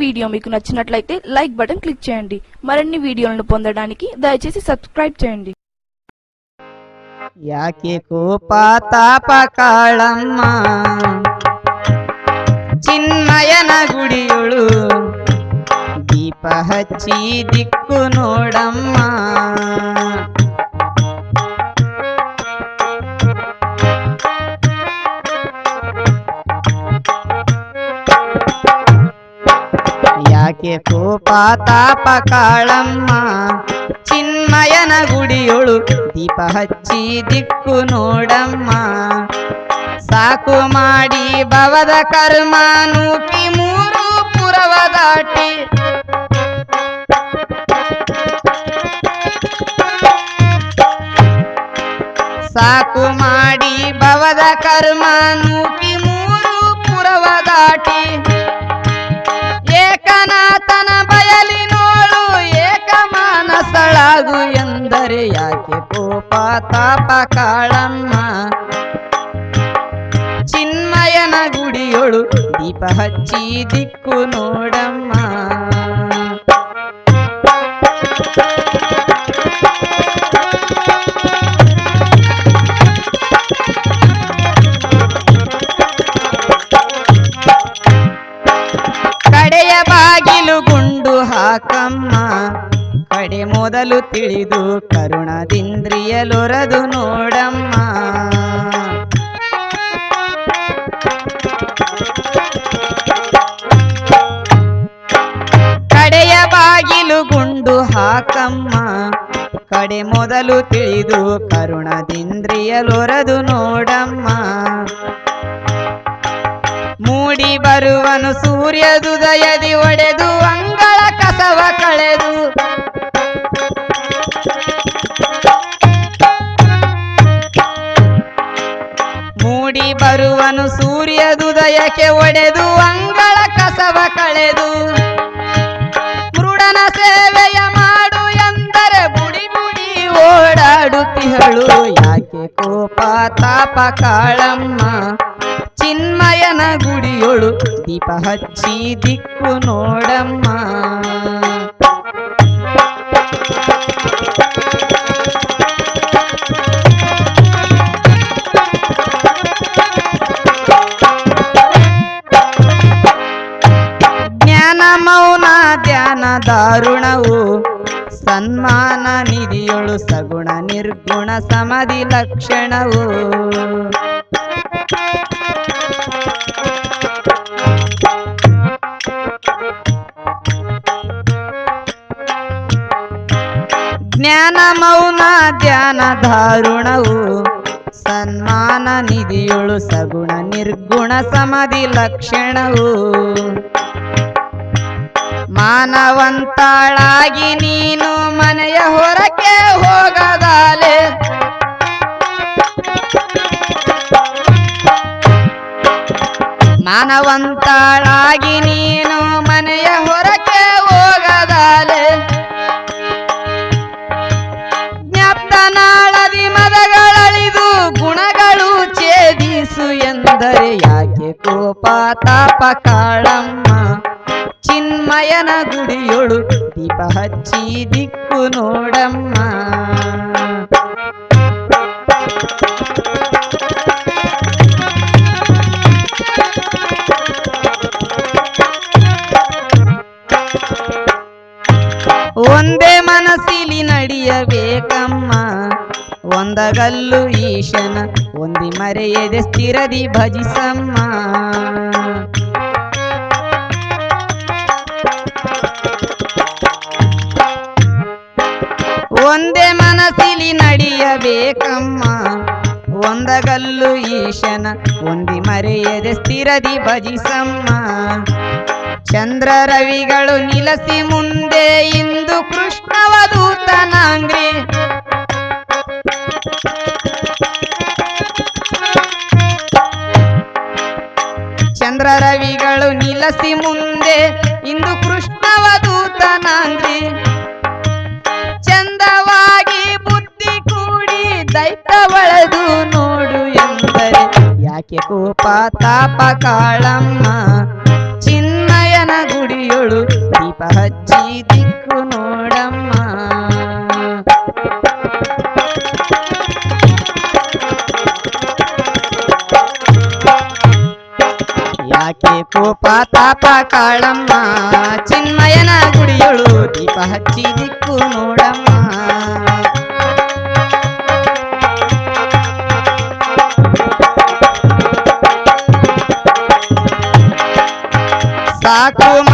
video మీకు నచ్చినట్లయితే like button click చేయండి మరిన్ని వీడియోలను పొందడానికి దయచేసి సబ్స్క్రైబ్ చేయండి ಯಾಕೆ ಕೋಪ ತಾಪ ಕಾಳಮ್ಮ ಚಿನ್ಮಯನ ಗುಡಿಯೊಳು ದೀಪ ಹಚ್ಚಿ ದಿಕ್ಕು ನೋಡಮ್ಮ ಯಾಕೆ ಕೋಪ ತಾಪ ಕಾಳಮ್ಮ ಚಿನ್ಮಯನ ಗುಡಿಯೊಳು ದೀಪ ಹಚ್ಚಿ ದಿಕ್ಕು ನೋಡಮ್ಮ ಸಾಕು ಮಾಡಿ ಭವದ ಕರ್ಮ ನೂಕಿ ಮೂರು ಪುರವ ದಾಟಿ ಸಾಕು ಮಾಡಿ ಭವದ ಕರ್ಮ ನೂಕಿ ಮೂರು ಪುರವ ದಾಟಿ ಏಕನಾಥನ ಬಯಲಿನೋಳು ಏಕ ಮಾನಸಳಾಗು ಎಂದರೆ ಯಾಕೆ ಕೋಪ ತಾಪ ಕಾಳಮ್ಮ ಚಿನ್ಮಯನ ಗುಡಿಯೊಳು ದೀಪ ಹಚ್ಚಿ ದಿಕ್ಕು ನೋಡಮ್ಮ ಕಡೆಯ ಬಾಗಿಲು ಗುಂಡು ಹಾಕಮ್ಮ ಕಡೆ ಮೊದಲು ತಿಳಿದು ಕರುಣದಿಂದ್ರಿಯಲೊರದು ನೋಡಮ್ಮ ಕಡೆಯ ಬಾಗಿಲು ಗುಂಡು ಹಾಕಮ್ಮ ಕಡೆ ಮೊದಲು ತಿಳಿದು ಕರುಣದಿಂದ್ರಿಯಲೊರದು ನೋಡಮ್ಮ ಮೂಡಿ ಬರುವನು ಸೂರ್ಯದುದಯದಿ ಒಡೆದು ಅಂಗಳ ಕಸವ ಕಳೆದು ಮೂಡಿ ಬರುವನು ಸೂರ್ಯದುದಯಕ್ಕೆ ಒಡೆದು ಅಂಗಳ ಕಸವ ಕಳೆದು ಮೃಡನ ಸೇವೆಯ ಮಾಡು ಎಂದರೆ ಬುಡಿ ಬುಡಿ ಓಡಾಡುತ್ತಿಹಳು ಯಾಕೆ ಕೋಪ ತಾಪ ಕಾಳಮ್ಮ ಚಿನ್ಮಯನ ಗುಡಿಯೊಳು ದೀಪ ಹಚ್ಚಿ ದಿಕ್ಕು ನೋಡಮ್ಮ ಜ್ಞಾನ ಮೌನ ಧ್ಯಾನ ದಾರುಣವು ಸನ್ಮಾನ ನಿಧಿಯೊಳು ಸಗುಣ ನಿರ್ಗುಣ ಸಮಾಧಿ ಲಕ್ಷಣವು ಜ್ಞಾನ ಮೌನ ಧ್ಯಾನ ದಾರುಣವು ಸನ್ಮಾನ ನಿಧಿಯೊಳು ಸಗುಣ ನಿರ್ಗುಣ ಸಮಾಧಿ ಲಕ್ಷಣವು ಮಾನವಂತಾಳಾಗಿ ನೀನು ಮನೆಯ ಹೊರಕ್ಕೆ ಹೋಗದಾಲೆ ಮಾನವಂತಾಳಾಗಿ ನೀನು ಮನೆಯ ಹೊರಕ್ಕೆ ಹೋಗದಾಲೆ ಜ್ಞಾಪ್ತನಾಳದಿ ಮದಗಳಳಿದು ಗುಣಗಳು ಛೇದಿಸು ಎಂದರೆ ಯಾಕೆ ಕೋಪ ತಾಪ ಕಾಳಮ್ಮ ಚಿನ್ಮಯನ ಗುಡಿಯೊಳು ದೀಪ ಹಚ್ಚಿ ದಿಕ್ಕು ನೋಡಮ್ಮ ಒಂದೇ ಮನಸ್ಸಿಲಿ ನಡೆಯಬೇಕಮ್ಮ ಒಂದಗಲ್ಲು ಈಶನ ಒಂದಿ ಮರೆಯದೆ ಸ್ಥಿರದಿ ಭಜಿಸಮ್ಮ ಒಂದೇ ಮನಸ್ಸಿಲಿ ನಡೆಯಬೇಕಮ್ಮ ಒಂದಗಲ್ಲು ಈಶನ ಒಂದಿ ಮರೆಯದೆ ಸ್ಥಿರದಿ ಭಜಿಸಮ್ಮ ಚಂದ್ರ ರವಿಗಳು ನಿಲಸಿ ಮುಂದೆ ಇಂದು ಕೃಷ್ಣವದೂತನಾಂಗ್ರಿ ಚಂದ್ರ ರವಿಗಳು ನಿಲಸಿ ಮುಂದೆ ಇಂದು ಕೃಷ್ಣವದೂತನಾಂಗ್ರಿ ಚಂದವಾಗಿ ಬುದ್ಧಿ ಕೂಡಿ ದೈತ ಒಳೆದು ನೋಡು ಎಂದರೆ ಯಾಕೆ ಕೋಪ ತಾಪ ಕಾಳಮ್ಮ ಚಿನ್ಮಯನ ಗುಡಿ ಗುಡಿಯೊಳು ದೀಪ ಹಚ್ಚಿ ದಿಕ್ಕು ನೋಡಮ್ಮ ಯಾಕೆ ಕೋಪ ತಾಪ ಕಾಳಮ್ಮ ಚಿನ್ಮಯನ ಗುಡಿಯೊಳು ದೀಪ ಹಚ್ಚಿ ದಿಕ್ಕು ನೋಡಮ್ಮ ಸಾಕು